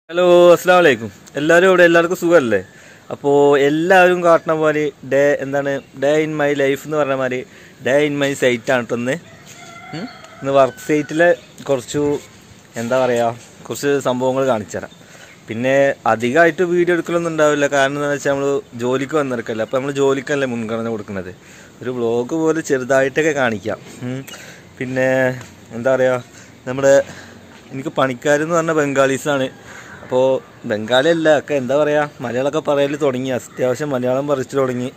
Hello അസ്സാം വലൈക്കും എല്ലാവരും ഇവിടെ എല്ലാവർക്കും സുഖമല്ലേ അപ്പോൾ എല്ലാവരും കാട്ടണ പോലെ ഡേ എന്താണ് ഡേ ഇൻ മൈ ലൈഫ് എന്ന് പറഞ്ഞ മാതിരി ഡേ ഇൻ മൈ സൈറ്റ് ആണ് കേട്ടോ ഇന്ന് ഉം. ഇന്ന് വർക്ക് സൈറ്റിലെ കുറച്ചു എന്താ പറയുക കുറച്ച് സംഭവങ്ങൾ കാണിച്ചു തരാം പിന്നെ അധികമായിട്ട് വീഡിയോ എടുക്കലൊന്നും ഉണ്ടാവില്ല കാരണം എന്താണെന്ന് വെച്ചാൽ നമ്മൾ ജോലിക്ക് വന്നിരിക്കല്ലേ അപ്പോൾ നമ്മൾ ജോലിക്കല്ലേ മുൻഗണന കൊടുക്കുന്നത് ഒരു വ്ളോഗ് പോലെ ചെറുതായിട്ടൊക്കെ കാണിക്കാം ഉം. പിന്നെ എന്താ പറയുക നമ്മുടെ എനിക്ക് പണിക്കാരെന്ന് പറഞ്ഞ ബംഗാളീസാണ് അപ്പോൾ ബംഗാളി അല്ല ഒക്കെ എന്താ പറയുക മലയാളമൊക്കെ പറയൽ തുടങ്ങി അത്യാവശ്യം മലയാളം പറിച്ചു തുടങ്ങി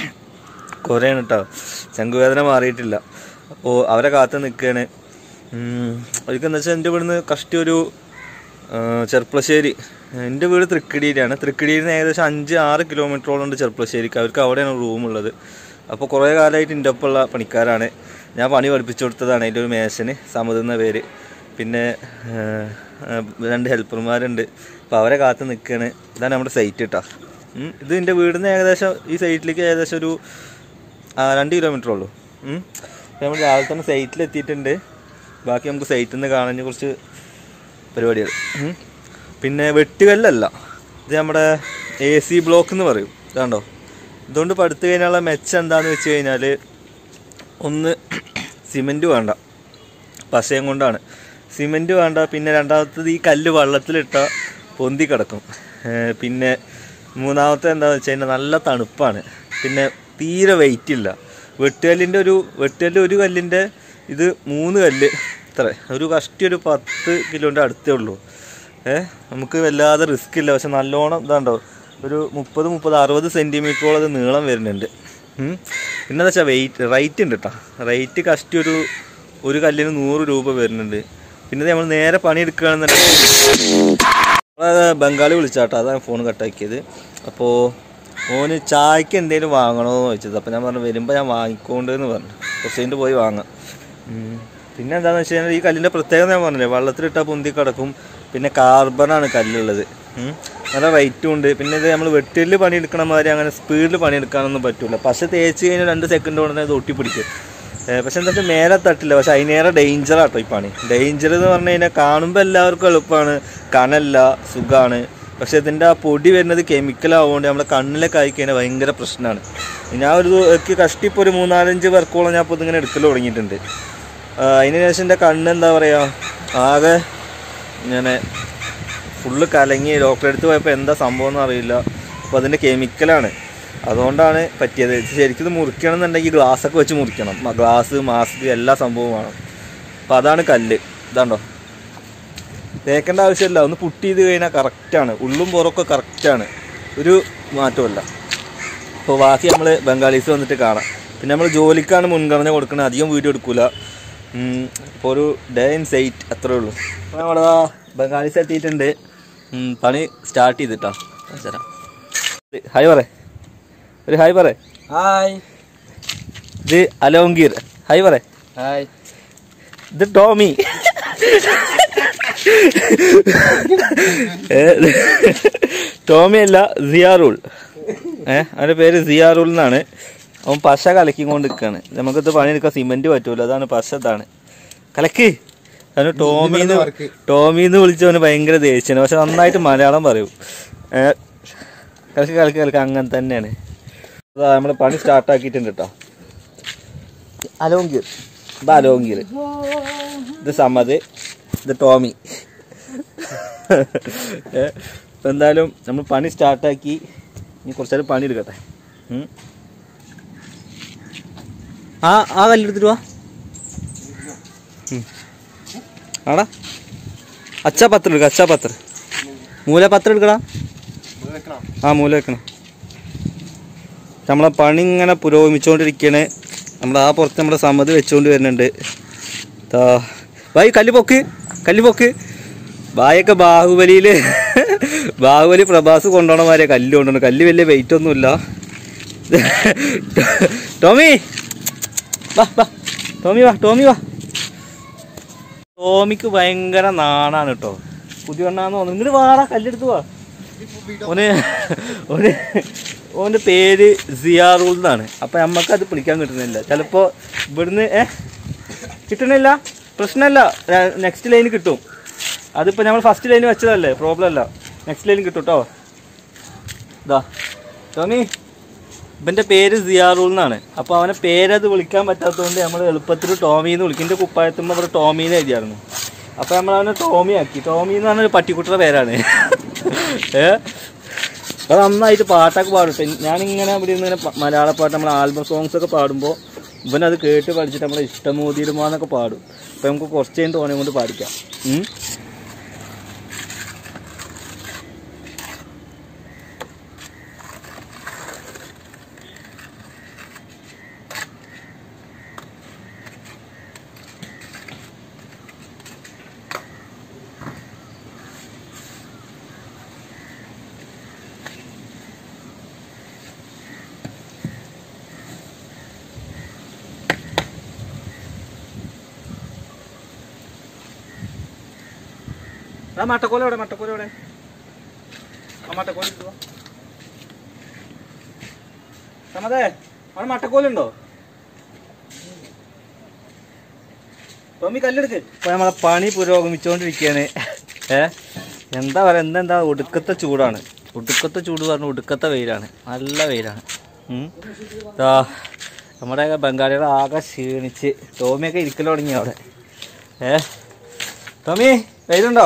കുറേയാണ് കേട്ടോ ശംഖുവേദന മാറിയിട്ടില്ല അപ്പോൾ അവരെ കാത്ത് നിൽക്കുകയാണ് അവർക്ക് എന്താ വെച്ചാൽ എൻ്റെ ഇവിടുന്ന് കഷ്ടി ഒരു ആ, ചെർപ്പളശ്ശേരി എൻ്റെ വീട് തൃക്കടിയിലാണ് തൃക്കടിയിൽ നിന്ന് ഏകദേശം അഞ്ച് ആറ് കിലോമീറ്ററോളം ഉണ്ട് ചെർപ്പളശ്ശേരിക്ക് അവർക്ക് അവിടെയാണ് റൂമുള്ളത് അപ്പോൾ കുറേ കാലമായിട്ട് എൻ്റെ ഒപ്പമുള്ള പണിക്കാരാണ് ഞാൻ പണി പഠിപ്പിച്ചു കൊടുത്തതാണ് അതിൻ്റെ ഒരു മേശന് സമത് എന്ന പേര് പിന്നെ ആ, ആ, രണ്ട് ഹെൽപ്പർമാരുണ്ട് അപ്പോൾ അവരെ കാത്ത് നിൽക്കുകയാണ് ഇതാണ് നമ്മുടെ സൈറ്റ് കേട്ടോ ഉം. ഇത് എൻ്റെ വീടിൽ നിന്ന് ഏകദേശം ഈ സൈറ്റിലേക്ക് ഏകദേശം ഒരു ആ, രണ്ട് കിലോമീറ്റർ ഉള്ളൂ ഉം. അപ്പോൾ നമ്മൾ രാവിലെ തന്നെ സൈറ്റിൽ എത്തിയിട്ടുണ്ട് ബാക്കി നമുക്ക് സൈറ്റിൽ നിന്ന് കാണാൻ കുറച്ച് പരിപാടികൾ ഉം. പിന്നെ വെട്ടുകല്ലല്ല ഇത് നമ്മുടെ എ സി ബ്ലോക്ക് എന്ന് പറയും ഇതാണ്ടോ ഇതുകൊണ്ട് പടുത്തു കഴിഞ്ഞാലുള്ള മെച്ചം എന്താണെന്ന് വെച്ച് കഴിഞ്ഞാൽ ഒന്ന് സിമെൻറ്റ് വേണ്ട പശയും കൊണ്ടാണ് സിമെൻറ്റ് വേണ്ട പിന്നെ രണ്ടാമത്തത് ഈ കല്ല് വെള്ളത്തിലിട്ട പൊന്തി കിടക്കും ഏർ പിന്നെ മൂന്നാമത്തെ എന്താണെന്ന് വെച്ച് കഴിഞ്ഞാൽ നല്ല തണുപ്പാണ് പിന്നെ തീരെ വെയിറ്റ് ഇല്ല വെട്ടുകല്ലിൻ്റെ ഒരു വെട്ടുകല്ല് ഒരു കല്ലിൻ്റെ ഇത് മൂന്ന് കല്ല് ഇത്ര ഒരു കഷ്ടി ഒരു പത്ത് കിലോൻ്റെ അടുത്തേ ഉള്ളൂ ഏ നമുക്ക് വല്ലാതെ റിസ്ക് ഇല്ല പക്ഷെ നല്ലോണം ഇതാണ്ടോ ഒരു മുപ്പത് മുപ്പത് അറുപത് സെൻറ്റിമീറ്ററോളം അത് നീളം വരുന്നുണ്ട് ഉം. പിന്നെന്താ വെച്ചാൽ വെയിറ്റ് റേറ്റ് ഉണ്ട് കേട്ടോ റേറ്റ് കഷ്ടി ഒരു ഒരു കല്ലിന് നൂറ് രൂപ വരുന്നുണ്ട് പിന്നെ നമ്മൾ നേരെ പണിയെടുക്കുകയാണെന്നുണ്ടെങ്കിൽ നമ്മളെ ബംഗാളി വിളിച്ചാട്ടോ അതാണ് ഫോൺ കട്ടാക്കിയത് അപ്പോൾ ഓന് ചായക്ക് എന്തെങ്കിലും വാങ്ങണോ എന്ന് ചോദിച്ചത് അപ്പോൾ ഞാൻ പറഞ്ഞു വരുമ്പോൾ ഞാൻ വാങ്ങിക്കൊണ്ട് എന്ന് പറഞ്ഞു കുറച്ച് കഴിഞ്ഞിട്ട് പോയി വാങ്ങാം ഉം. പിന്നെ എന്താണെന്ന് വെച്ച് കഴിഞ്ഞാൽ ഈ കല്ലിൻ്റെ പ്രത്യേകത ഞാൻ പറഞ്ഞില്ലേ വെള്ളത്തിലിട്ടാൽ പൊന്തി കിടക്കും പിന്നെ കാർബണാണ് കല്ലുള്ളത് ഉം. നല്ല റേറ്റും ഉണ്ട് പിന്നെ ഇത് നമ്മൾ വെട്ടില് പണിയെടുക്കണ മാതിരി അങ്ങനെ സ്പീഡിൽ പണിയെടുക്കാനൊന്നും പറ്റില്ല പക്ഷെ തേച്ച് കഴിഞ്ഞാൽ രണ്ട് സെക്കൻഡ് കൊണ്ട് അത് ഒട്ടിപ്പിടിക്കും ഏഹ് പക്ഷെ എന്താ വെച്ചാൽ മേലെ തട്ടില്ല പക്ഷെ അതിനേറെ ഡേഞ്ചറാട്ടോ ഈ പണി ഡേഞ്ചർ എന്ന് പറഞ്ഞു കഴിഞ്ഞാൽ കാണുമ്പോൾ എല്ലാവർക്കും എളുപ്പമാണ് കനല്ല സുഖമാണ് പക്ഷെ ഇതിൻ്റെ ആ പൊടി വരുന്നത് കെമിക്കൽ ആവുകൊണ്ട് നമ്മുടെ കണ്ണിലൊക്കെ ആയി കഴിഞ്ഞാൽ ഭയങ്കര പ്രശ്നമാണ് ഞാൻ ഒരു എനിക്ക് കഷ്ടിപ്പോൾ ഒരു മൂന്നാലഞ്ച് പേർക്കോളം ഞാൻ ഇപ്പോൾ ഇതിങ്ങനെ എടുക്കൽ തുടങ്ങിയിട്ടുണ്ട് ആ, അതിന് ശേഷം എൻ്റെ കണ്ണ് എന്താ പറയുക ആകെ ഇങ്ങനെ ഫുള്ള് കലങ്ങി ഡോക്ടറെ അടുത്ത് പോയപ്പോൾ എന്താ സംഭവം എന്ന് അറിയില്ല അപ്പോൾ അതിൻ്റെ കെമിക്കലാണ് അതുകൊണ്ടാണ് പറ്റിയത് ശരിക്കും ഇത് മുറിക്കണം എന്നുണ്ടെങ്കിൽ ഗ്ലാസ്സൊക്കെ വെച്ച് മുറിക്കണം ഗ്ലാസ് മാസ്ക് എല്ലാ സംഭവവും വേണം അപ്പോൾ അതാണ് കല്ല് ഇതാണ്ടോ തേക്കേണ്ട ആവശ്യമില്ല ഒന്ന് പുട്ടി ചെയ്ത് കഴിഞ്ഞാൽ കറക്റ്റാണ് ഉള്ളും പുറമൊക്കെ കറക്റ്റാണ് ഒരു മാറ്റമില്ല അപ്പോൾ ബാക്കി നമ്മൾ ബംഗാളീസ് വന്നിട്ട് കാണാം പിന്നെ നമ്മൾ ജോലിക്കാണ് മുൻഗണന കൊടുക്കുന്നത് അധികം വീഡിയോ എടുക്കൂല ഇപ്പോൾ ഒരു ഡേ ഇൻ സൈറ്റ് അത്രേ ഉള്ളൂ അപ്പോൾ നമ്മുടെ ബംഗാളീസ് എത്തിയിട്ടുണ്ട് ഉം, പണി സ്റ്റാർട്ട് ചെയ്തിട്ടാ തരാം ഹായ് പറ ഒരു ഹായ് പറ ഹായ് ഇത് അലോങ്കീർ ഹായ് പറ ഹായ് ഇത് ടോമി ഏ, ടോമി അല്ല സിയാറുൾ ഏ അവൻ്റെ പേര് സിയാറുൾ എന്നാണ് അവൻ പശ കലക്കിക്കൊണ്ട് നിൽക്കുകയാണ് നമുക്കിത് പണിയെടുക്കാൻ സിമെന്റ് പറ്റൂല അതാണ് പശ ഇതാണ് കലക്ക് അവന് ടോമിന്ന് ടോമിന്ന് വിളിച്ചവന് ഭയങ്കര ദേഷ്യമാണ് പക്ഷെ നന്നായിട്ട് മലയാളം പറയും ഏ കലക്ക് കലക്ക് കലക്ക് അങ്ങനെ തന്നെയാണ് അതാ നമ്മൾ പണി സ്റ്റാർട്ടാക്കിയിട്ടുണ്ട് കേട്ടോ അലോങ്കീർ ഇത് അലോങ്കീർ ഇത് സമത് ഇത് ടോമി ഏ, ഇപ്പൊ എന്തായാലും നമ്മൾ പണി സ്റ്റാർട്ടാക്കി ഇനി കുറച്ച് നേരം പണി എടുക്കട്ടെ ഉം. ആ ആ കല്ലെടുത്തിട്ട് വാ ഉം. ആടാ അച്ചാ പത്രം എടുക്ക അച്ചാ പത്രം മൂല പത്രം എടുക്കടാ ആ മൂല വെക്കണം നമ്മളെ പണി ഇങ്ങനെ പുരോഗമിച്ചുകൊണ്ടിരിക്കുകയാണ് നമ്മൾ ആ പുറത്ത് നമ്മുടെ സമ്മതി വെച്ചുകൊണ്ട് വരുന്നുണ്ട് താ ബായ് കല്ല് പൊക്ക് കല്ല് പൊക്ക് ബായൊക്കെ ബാഹുബലിയിൽ ബാഹുബലി പ്രഭാസ് കൊണ്ടുപോണ മാതിരി കല്ല് കൊണ്ടുപോകണം കല്ല് വലിയ വെയിറ്റ് ഒന്നുമില്ല ടോമി വാ വാ ടോമി വാ ടോമി വാ ടോമിക്ക് ഭയങ്കര നാണാണ് കേട്ടോ പുതിയ എണ്ണാന്ന് തോന്നുന്നു ഇങ്ങോട്ട് വാടാ കല്ലെടുത്ത് വാ ഓന് ഓന് ഓൻ്റെ പേര് സിയാറൂൾ എന്നാണ് അപ്പം നമ്മക്കത് പിടിക്കാൻ കിട്ടുന്നില്ല ചിലപ്പോൾ ഇവിടുന്ന് ഏ കിട്ടണില്ല പ്രശ്നമല്ല നെക്സ്റ്റ് ലൈന് കിട്ടും അതിപ്പോൾ നമ്മൾ ഫസ്റ്റ് ലൈൻ വെച്ചതല്ലേ പ്രോബ്ലം അല്ല നെക്സ്റ്റ് ലൈൻ കിട്ടും കേട്ടോ ഇതാ ടോമി ഇവൻ്റെ പേര് സിയാറുൽ എന്നാണ് അപ്പോൾ അവനെ പേരത് വിളിക്കാൻ പറ്റാത്തതുകൊണ്ട് നമ്മൾ എളുപ്പത്തിൽ ടോമി എന്ന് വിളിക്കും എൻ്റെ കുപ്പായത്തുമ്പോൾ അവിടെ ടോമി എന്ന് എഴുതിയായിരുന്നു അപ്പോൾ നമ്മൾ അവനെ ടോമി ആക്കി ടോമി എന്ന് പറഞ്ഞൊരു പട്ടിക്കുട്ടിയുടെ പേരാണ് ഏ അപ്പോൾ നന്നായിട്ട് പാട്ടൊക്കെ പാടും ട്ടോ. ഞാനിങ്ങനെ ഇവിടെ ഇരുന്ന് ഇങ്ങനെ പ- മലയാള പാട്ട് നമ്മൾ ആൽബം സോങ്സ് ഒക്കെ പാടുമ്പോൾ ഇവനത് കേട്ട് പഠിച്ചിട്ട് നമ്മളെ ഇഷ്ടമോതിരുമാന്നൊക്കെ പാടും അപ്പോൾ നമുക്ക് കുറച്ച് കഴിഞ്ഞ് തോനെ കൊണ്ട് പാടിക്കാം ഉം. ആ മട്ടക്കോല എവിടെ മട്ടക്കോല എവിടെ ആ മട്ടക്കോല ഇട്ടുവാ. സമതേ അവിടെ മട്ടക്കോലുണ്ടോ ടോമി കല്ലെടുക്ക് ഇപ്പൊ നമ്മളെ പണി പുരോഗമിച്ചുകൊണ്ടിരിക്കുകയാണ് ഏ എന്താ പറയാ എന്താ ഒടുക്കത്തെ ചൂടാണ് ഒടുക്കത്തെ ചൂട് പറഞ്ഞു ഒടുക്കത്തെ വെയിലാണ് നല്ല വെയിലാണ് ഉം. ദാ നമ്മുടെ ബംഗാളികളെ ആകെ ക്ഷീണിച്ച് ടോമിയൊക്കെ ഇരിക്കൽ തുടങ്ങി അവിടെ ഏ ടോമി വെയിലുണ്ടോ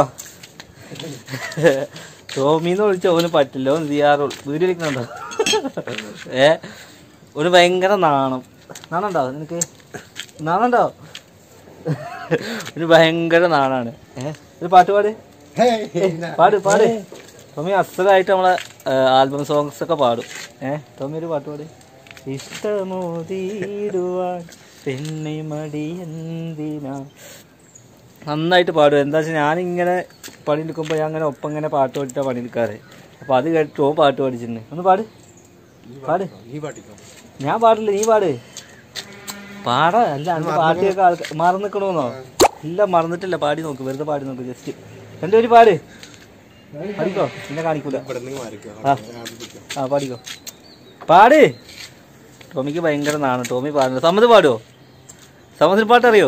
ടോമിന്ന് വിളിച്ച ഓന് പറ്റില്ല ഓൻ സിയാറുൾ വീഡിയോ എടുക്കുന്നുണ്ടോ ഏ ഒരു ഭയങ്കര നാണം നാണുണ്ടോ നിനക്ക് നാണുണ്ടോ ഒരു ഭയങ്കര നാണാണ് ഏ ഒരു പാട്ട് പാട് പാട് പാട് ടോമി അസലായിട്ട് നമ്മളെ ആൽബം സോങ്സ് ഒക്കെ പാടും ഏ ടോമി ഒരു പാട്ട് പാട് ഇഷ്ടമോതിടുവാൻ പെണ്ണെ മടി എന്തിനാ നന്നായിട്ട് പാടും എന്താ വെച്ചാൽ ഞാനിങ്ങനെ പണിയെടുക്കുമ്പോൾ ഞാൻ അങ്ങനെ ഒപ്പം ഇങ്ങനെ പാട്ട് പാടിയിട്ടാണ് പണിയെടുക്കാറ് അപ്പോൾ അത് കേട്ടിട്ട് ഓ പാട്ട് പാടിച്ചിട്ടുണ്ട് ഒന്ന് പാട് പാട് ഞാൻ പാടില്ല നീ പാട് പാടാ അല്ല അന്ന് പാട്ട് കേൾക്കാൻ ആൾക്കാർ മറന്നു നിൽക്കണമെന്നോ ഇല്ല മറന്നിട്ടില്ല പാടി നോക്ക് വെറുതെ പാടി നോക്ക് ജസ്റ്റ് എൻ്റെ ഒരു പാട് പാടിക്കോ എന്നെ കാണിക്കൂല ആ ആ പാടിക്കോ പാട് ടോമിക്ക് ഭയങ്കര നാണ് ടോമി പാടുന്നത് സമ്മത് പാടുവോ സമ്മതിന് പാട്ട് അറിയോ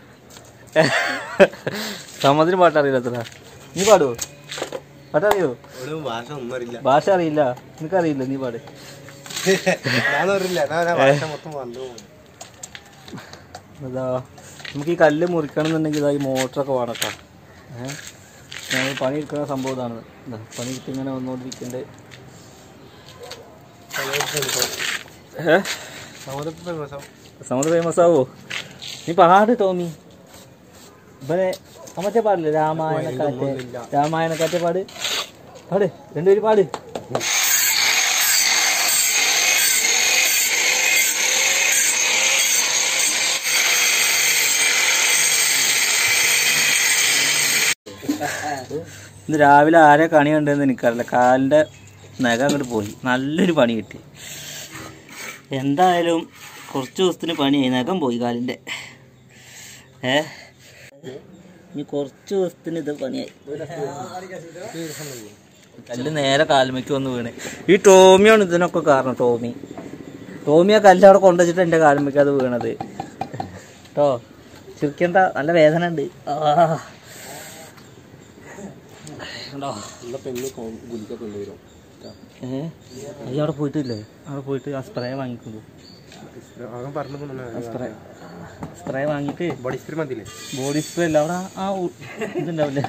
സമ്മതിന് പാട്ട് അറിയില്ല അത്ര നീ പാടുവോ പാട്ടറിയോ ഭാഷ ഒന്നും അറിയില്ല ഭാഷ അറിയില്ല നിനക്കറിയില്ല നീ പാട് ഞാൻ അറിയില്ല ഞാൻ ആ ഭാഷ മൊത്തം വന്നു അതാ നമുക്ക് ഈ കല്ല് മുറിക്കണം എന്നുണ്ടെങ്കിൽ ഇതാ ഈ മോട്ടറൊക്കെ വേണം കേട്ടോ ഏഹ് ഞങ്ങൾ പണിയെടുക്കുന്ന സംഭവം ഇതാണ് ഇതാ പണിയെടുത്ത് ഇങ്ങനെ വന്നുകൊണ്ടിരിക്കേണ്ടത് ഏഹ് സമുദ്ര ഫേമസ് ആവോ നീ പാട് ടോമി ഇവനെ ആ മറ്റേ പാടില്ലേ രാമായണക്കാറ്റ് രാമായണക്കാറ്റ് പാട് പാട് രണ്ടുപേര് പാട് ഇന്ന് രാവിലെ ആരെ കണി കണ്ടതെന്ന് എനിക്കറിയില്ല കാലിൻ്റെ നഖം അങ്ങോട്ട് പോയി നല്ലൊരു പണി കിട്ടി എന്തായാലും കുറച്ച് ദിവസത്തിന് പണിയായി നഖം പോയി കാലിൻ്റെ ഏ ഇനി കുറച്ച് ദിവസത്തിന് ഇത് പണിയായി കല്ല് നേരെ കാൽമയ്ക്ക് വന്ന് വീണ് ഈ ടോമിയാണ് ഇതിനൊക്കെ കാരണം ടോമി ടോമി ആ കല്ല് അവിടെ കൊണ്ടുവച്ചിട്ട് എൻ്റെ കാൽമയ്ക്ക് അത് വീണത് കേട്ടോ ചിരിക്കണ്ട നല്ല വേദന ഉണ്ട് ആ കണ്ടോ പെണ്ണ് ഗുലിക്ക കൊണ്ടുവരും ഏ അത് അവിടെ പോയിട്ടില്ലേ അവിടെ പോയിട്ട് ആ സ്പ്രേ വാങ്ങിക്കുന്നു അവൻ പറഞ്ഞു സ്പ്രേ സ്പ്രേ വാങ്ങിയിട്ട് ബോഡി സ്പ്രേ മതിയില്ലേ ബോഡി സ്പ്രേ അല്ല അവിടെ ആ ഉ- ഇതുണ്ടാവില്ലേ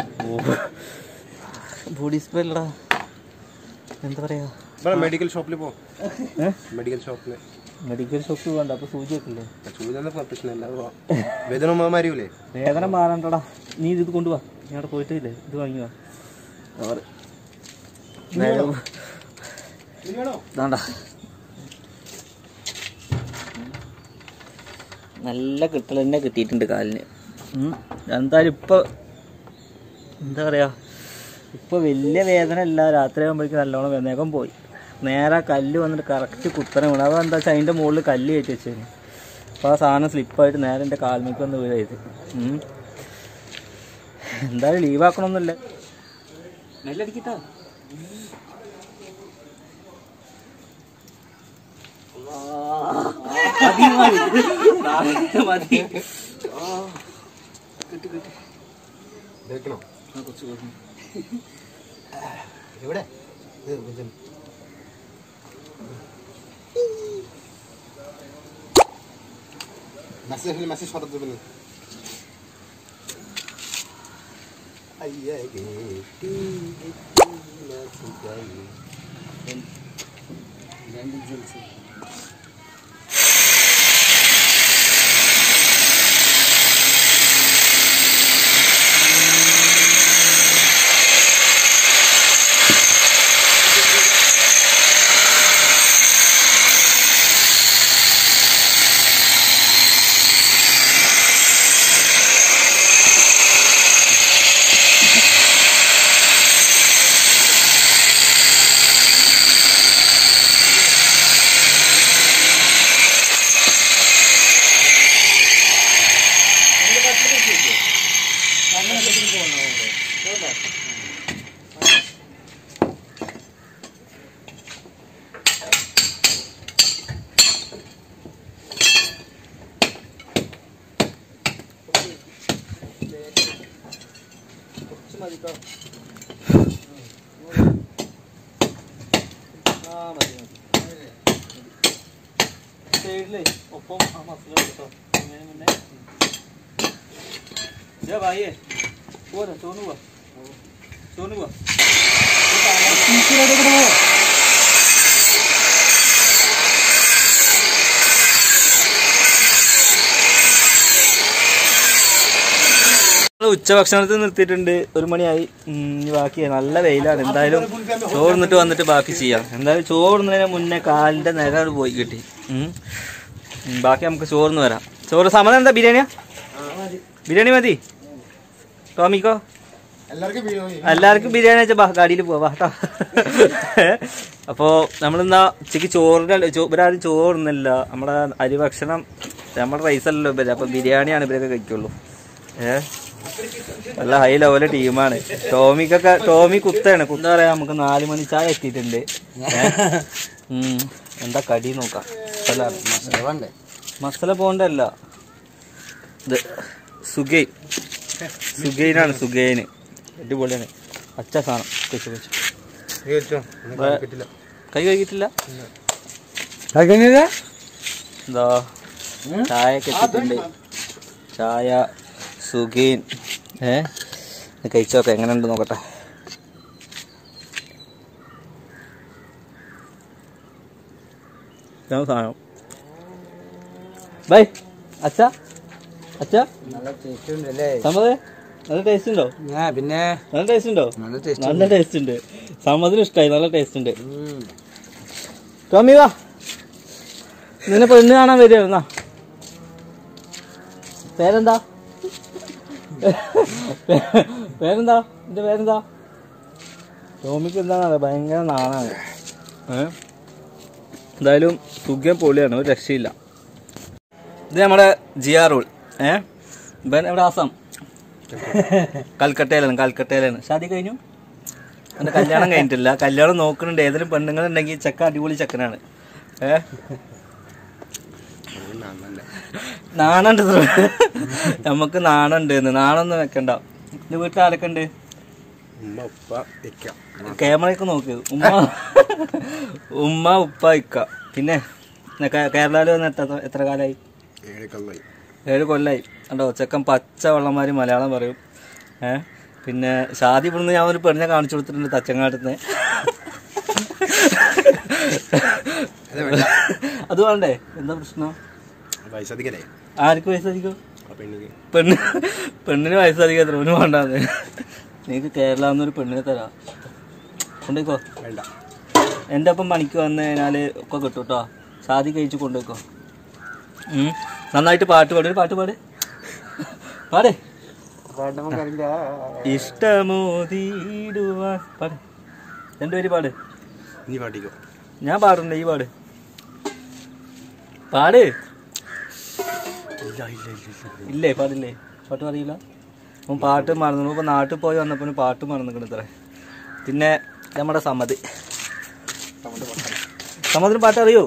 ബോഡി സ്പ്രേ അല്ലടാ എന്താ പറയാ ഇവിടെ മെഡിക്കൽ ഷോപ്പിൽ പോ ഏ മെഡിക്കൽ ഷോപ്പിൽ മെഡിക്കൽ ഷോപ്പ് വേണ്ട അപ്പൊ സൂചി വെക്കില്ലേ ചൂടാന്ന പ്രശ്നമല്ല വേദന മാറിയൂലേ വേദന മാറണ്ടടാ നീ ഇത് കൊണ്ടുവാ ഞാൻ അവിടെ പോയിട്ടില്ലേ ഇത് വാങ്ങിവാ ഇതാണ്ടാ നല്ല കിട്ടൽ തന്നെ കിട്ടിയിട്ടുണ്ട് കാലിന് ഉം. എന്തായാലും ഇപ്പൊ എന്താ പറയാ ഇപ്പൊ വലിയ വേദന അല്ല രാത്രി ആകുമ്പോഴേക്കും നല്ലോണം വേദനയൊക്കെ പോയി നേരെ ആ കല്ല് വന്നിട്ട് കറക്റ്റ് കുത്തനെ വീണു അപ്പോൾ എന്താ വെച്ചാൽ അതിൻ്റെ മുകളിൽ കല്ല് കയറ്റി വെച്ചിരുന്നു അപ്പോൾ ആ സാധനം സ്ലിപ്പായിട്ട് നേരെ എൻ്റെ കാൽമേക്ക് വന്ന് വീഴ ചെയ്ത് ഉം. എന്തായാലും ലീവാക്കണമെന്നില്ല നെല്ലടിക്കട്ടോ മതി മതി മതി കേൾക്കണോ എവിടെ ഇത് ഇത് മെസ്സേജ് മെസ്സേജ് പറഞ്ഞു പിന്നെ അയ്യേ സൈഡിലേ ഒപ്പം ആ മസാല കേട്ടോ അങ്ങനെ മുന്നേ ജാ ഭായിയെ പോരാ സോനു വാ സോനു വാ ഉച്ചഭക്ഷണത്തിൽ നിർത്തിയിട്ടുണ്ട് ഒരു മണിയായി ഉം, ഇനി ബാക്കി നല്ല വെയിലാണ് എന്തായാലും ചോറിന്നിട്ട് വന്നിട്ട് ബാക്കി ചെയ്യാം എന്തായാലും ചോറിന്നതിന് മുന്നേ കാലിന്റെ നേരം പോയി കിട്ടി ഉം. ഉം, ബാക്കി നമുക്ക് ചോറിന്ന് വരാം ചോറ് സമയം എന്താ ബിരിയാണിയാ ബിരിയാണി മതി ടോമിക്കോ എല്ലാവർക്കും ബിരിയാണി എല്ലാവർക്കും ബിരിയാണി വെച്ചാൽ ബാ ഗാഡിയിൽ പോവാ കേട്ടോ അപ്പോൾ നമ്മളിന്നാ ഉച്ചയ്ക്ക് ചോറിന് ചോ- ഇവരാരും ചോറുന്നില്ല നമ്മുടെ അരി ഭക്ഷണം നമ്മുടെ റൈസ് അല്ലല്ലോ ഇവര് അപ്പൊ ബിരിയാണിയാണ് ഇവരൊക്കെ കഴിക്കുള്ളൂ ഏ നല്ല ഹൈ ലെവല് ടീമാണ് ടോമിക്കൊക്കെ ടോമി കുത്താണ് കുത്ത പറയാ നമുക്ക് നാല് മണി ചായ എത്തിയിട്ടുണ്ട് ഏ? ഉം. എന്താ കടി നോക്കാം അല്ല വേണ്ടേ മസാല പോണ്ടല്ല ഇത് സുഗൈൻ സുഗൈനാണ് സുഗൈന് അടിപൊളിയാണ് പച്ച സാധനം വെച്ചു വെച്ചു കഴിച്ചോ വേ- കിട്ടില്ല കൈ കഴിക്കിട്ടില്ല കഴിക്കുന്നില്ല എന്താ ചായ ഒക്കെ ഇട്ടിട്ടുണ്ട് ചായ സുഗീൻ ഏ ഇത് കഴിച്ചോക്കെ എങ്ങനെ ഉണ്ട് നോക്കട്ടെ ഇതാണ് സാധനം ബൈ അച്ഛ അച്ഛ നല്ല ടേസ്റ്റ് ഉണ്ടല്ലേ സമ്മതേ നല്ല ടേസ്റ്റ് ഉണ്ടോ ആ പിന്നെ നല്ല ടേസ്റ്റ് ഉണ്ടോ നല്ല ടേസ്റ്റ് നല്ല ടേസ്റ്റ് ഉണ്ട് സമ്മതിന് ഇഷ്ടമായി നല്ല ടേസ്റ്റ് ഉണ്ട് ടോമി വാ നിന്നെ പെണ്ണ് കാണാൻ വരുന്ന പേരെന്താ പേരെന്താ എന്റെ പേരെന്താ ടോമിക്ക് എന്താണ് ഭയങ്കര നാണാണ് ഏ എന്തായാലും സുഖം പൊളിയാണ് ഒരു രക്ഷയില്ല ഇത് നമ്മുടെ ജിയാ റൂൾ ഏ ഇവൻ എവിടെ ആസാം കൽക്കട്ടയിലാണ് കൽക്കട്ടയിലാണ് ഷാദി കഴിഞ്ഞു എന്റെ കല്യാണം കഴിഞ്ഞിട്ടില്ല കല്യാണം നോക്കുന്നുണ്ട് ഏതെങ്കിലും പെണ്ണുങ്ങളുണ്ടെങ്കിൽ ചെക്ക അടിപൊളി ചെക്കനാണ് ഏ നാണുണ്ട് ഇത്. നമുക്ക് നാണുണ്ട് ഇന്ന് നാണൊന്നും വെക്കണ്ട എന്റെ വീട്ടിൽ ആരൊക്കെ ഉണ്ട് ഉമ്മ ഉപ്പ വെക്കാം ക്യാമറയൊക്കെ നോക്ക് ഉമ്മ ഉമ്മ ഉപ്പ ഇക്ക പിന്നെ കേരളയിൽ വന്ന് എത്ര എത്ര കാലമായി ഏഴ് കൊല്ലായി ഏഴ് കൊല്ലായി കണ്ടോ ചെക്കൻ പച്ച വെള്ളന്മാര് മലയാളം പറയും ഏ പിന്നെ ഷാദി ഇവിടുന്ന് ഞാൻ ഒരു പെണ്ണിനെ കാണിച്ചു കൊടുത്തിട്ടുണ്ട് തച്ചങ്ങാട്ടത്തിന് അത് വേണ്ടേ എന്താ പ്രശ്നം പൈസ അധികല്ലേ ആർക്ക് വയസ്സധികം ആ പെണ്ണിന് പെണ്ണ് പെണ്ണിന് വയസ്സധികം എത്ര ഒന്നും വേണ്ടാന്ന് നിനക്ക് കേരള എന്നൊരു പെണ്ണിനെ തരാം കൊണ്ടുപോയിക്കോ വേണ്ട എൻ്റെ ഒപ്പം പണിക്ക് വന്നു കഴിഞ്ഞാൽ ഒക്കെ കിട്ടും കേട്ടോ ഷാദി കഴിച്ച് കൊണ്ടുപോയിക്കോ ഉം. നന്നായിട്ട് പാട്ട് പാട് ഒരു പാട്ട് പാട് പാടേ ഇഷ്ടമോതിടുവാൻ പാട് രണ്ടുപേര് പാട് ഇനി പാട്ടിക്കോ ഞാൻ പാടുന്നുണ്ട് ഈ പാട് പാട് ഇല്ലേ പാടില്ലേ പാട്ട് പറയില്ല അവൻ പാട്ട് മറന്നു ഇപ്പൊ നാട്ടിൽ പോയി വന്നപ്പോ പാട്ട് മറന്നിക്കണ ഇത്ര പിന്നെ നമ്മുടെ സമ്മതി സമ്മതിന് പാട്ട് അറിയോ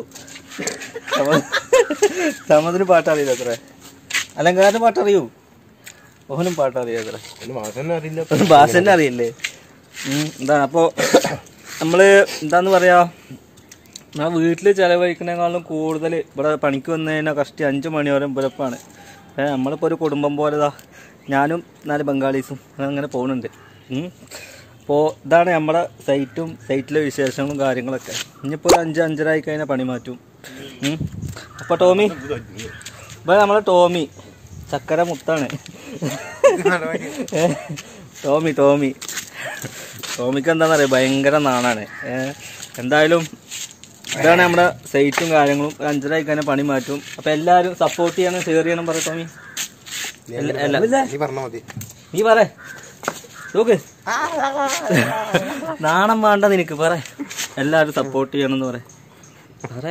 സമ്മ- സമ്മതിന് പാട്ട് അറിയില്ല അത്ര അലങ്കാരന് പാട്ട് അറിയോ ഓനും പാട്ട് അറിയാതെ മാസം അറിയില്ല ഭാഷ തന്നെ അറിയില്ലേ ഉം, എന്താണ് അപ്പോൾ നമ്മള് എന്താന്ന് പറയാ ഞാൻ വീട്ടിൽ ചിലവഴിക്കുന്നതിനേക്കാളും കൂടുതൽ ഇവിടെ പണിക്ക് വന്നു കഴിഞ്ഞാൽ കഷ്ടി അഞ്ച് മണിയോരം പുലപ്പാണ് ഏഹ് നമ്മളിപ്പോൾ ഒരു കുടുംബം പോലെതാ ഞാനും നാല് ബംഗാളീസും അങ്ങനെ പോകുന്നുണ്ട് അപ്പോൾ ഇതാണ് നമ്മുടെ സൈറ്റും സൈറ്റിലെ വിശേഷങ്ങളും കാര്യങ്ങളൊക്കെ ഇനിയിപ്പോൾ ഒരു അഞ്ച് അഞ്ചര ആയി കഴിഞ്ഞാൽ പണി മാറ്റും അപ്പോൾ ടോമി ഇപ്പോൾ നമ്മളെ ടോമി ചക്കര മുത്താണ് ഏ, ടോമി ടോമി ടോമിക്ക് എന്താണെന്ന് അറിയാം ഭയങ്കര നാണാണ് ഏ, എന്തായാലും ഇതാണ് നമ്മുടെ സൈറ്റും കാര്യങ്ങളും ഒരു അഞ്ചര ആയി കഴിഞ്ഞാൽ പണി മാറ്റും അപ്പൊ എല്ലാവരും സപ്പോർട്ട് ചെയ്യണം ഷെയർ ചെയ്യണം പറ ടോമി എല്ല- എല്ല- നീ പറഞ്ഞാ മതി നീ പറ നോക്ക് നാണം വേണ്ട നിനക്ക് പറ എല്ലാവരും സപ്പോർട്ട് ചെയ്യണം എന്ന് പറ പറ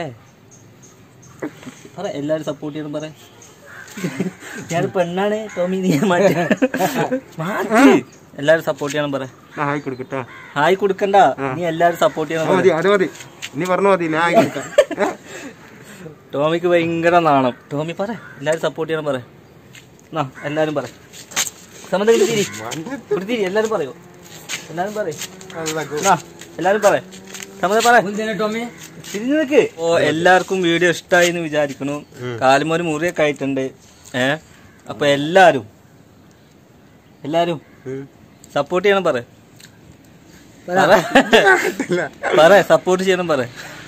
പറ എല്ലാവരും സപ്പോർട്ട് ചെയ്യണം പറ ഞാൻ പെണ്ണാണ് ടോമി നീ മാറ്റി മാറ്റി എല്ലാവരും സപ്പോർട്ട് ചെയ്യണം പറ ഹായ് കൊടുക്കട്ടാ ഹായ് കൊടുക്കണ്ട നീ എല്ലാവരും സപ്പോർട്ട് ചെയ്യണം പറ മതി അത് മതി നീ പറഞ്ഞ മതി ഞാൻ ഹായ് കൊടുക്കാം ടോമിക്ക് ഭയങ്കര നാണം ടോമി പറ എല്ലാവരും സപ്പോർട്ട് ചെയ്യണം പറ ആ എല്ലാവരും പറ സമത തിരി ഇവിടെ തിരി എല്ലാവരും പറയോ എല്ലാവരും പറയും ആ എല്ലാവരും പറ സമത പറ തിരിഞ്ഞു നിൽക്ക് ഓ എല്ലാവർക്കും വീഡിയോ ഇഷ്ടമായി എന്ന് വിചാരിക്കണു കാലുമൊരു മുറിയൊക്കെ ആയിട്ടുണ്ട് ഏ അപ്പൊ എല്ലാരും എല്ലാരും സപ്പോർട്ട് ചെയ്യണം പറ പറ. പറ സപ്പോർട്ട് ചെയ്യണം പറ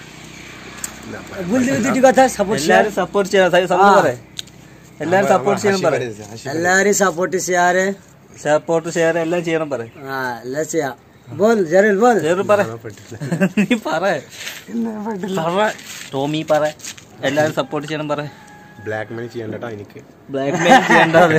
എല്ലാരും സപ്പോർട്ട് ചെയ്യണം സ- സമത പറ എല്ലാരും സപ്പോർട്ട് ചെയ്യണം പറ എല്ലാരും സപ്പോർട്ട് ചെയ്യാറ് സപ്പോർട്ട് ഷെയർ എല്ലാം ചെയ്യണം പറ ആ എല്ലാം ചെയ്യാം ബോൽ ജെറിൽ ബോൽ ഷെയർ പറ നീ പറ പറ ടോമി പറ എല്ലാരും സപ്പോർട്ട് ചെയ്യണം പറ ബ്ലാക്ക് മണി ചെയ്യണ്ടട്ടാ എനിക്ക് ബ്ലാക്ക് മെയിൽ ചെയ്യണ്ടത്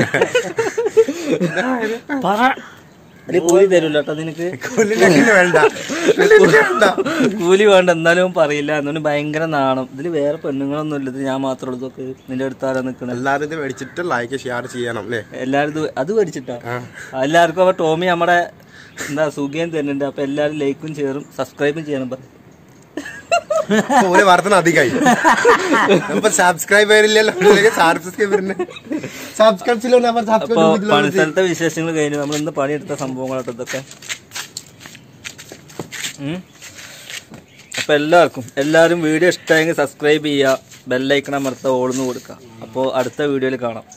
പറ നീ കൂലി തരൂല കേട്ടോ നിനക്ക് കൊല്ലിന്റെ വേണ്ട കൂലി വേണ്ട എന്നാലും പറയില്ല എന്നോട് ഭയങ്കര നാണം ഇതില് വേറെ പെണ്ണുങ്ങളൊന്നും ഇല്ല ഇത് ഞാൻ മാത്രമേ ഉള്ളൂ ഇതൊക്കെ നിന്റെ അടുത്താരാ നിക്കണത് എല്ലാരും ഇത് മേടിച്ചിട്ട് ലൈക്ക് ഷെയർ ചെയ്യണം അല്ലേ എല്ലാരും ഇത് അത് മേടിച്ചിട്ടാ എല്ലാവർക്കും അപ്പൊ ടോമി നമ്മുടെ എന്താ സുഖം തരുന്നുണ്ട് അപ്പൊ എല്ലാരും ലൈക്കും ഷെയറും സബ്സ്ക്രൈബും ചെയ്യണം പറ ഒരു വർദ്ധന അധികമായി അപ്പൊ സബ്സ്ക്രൈബ് ചെയ്തില്ലല്ലോ സബ്സ്ക്രൈബ് സബ്സ്ക്രൈബ് ചെയ്യല്ലോ അപ്പൊ സബ്സ്ക്രൈബ് പണിസ്ഥലത്തെ വിശേഷങ്ങൾ കഴിഞ്ഞു നമ്മൾ ഇന്ന് പണിയെടുത്ത സംഭവങ്ങളാട്ടോ ഇതൊക്കെ ഉം. അപ്പൊ എല്ലാവർക്കും എല്ലാവരും വീഡിയോ ഇഷ്ടമായെങ്കിൽ സബ്സ്ക്രൈബ് ചെയ്യുക ബെല്ലൈക്കൺ അമർത്ത ഓൾന്ന് കൊടുക്കുക അപ്പോൾ അടുത്ത വീഡിയോയിൽ കാണാം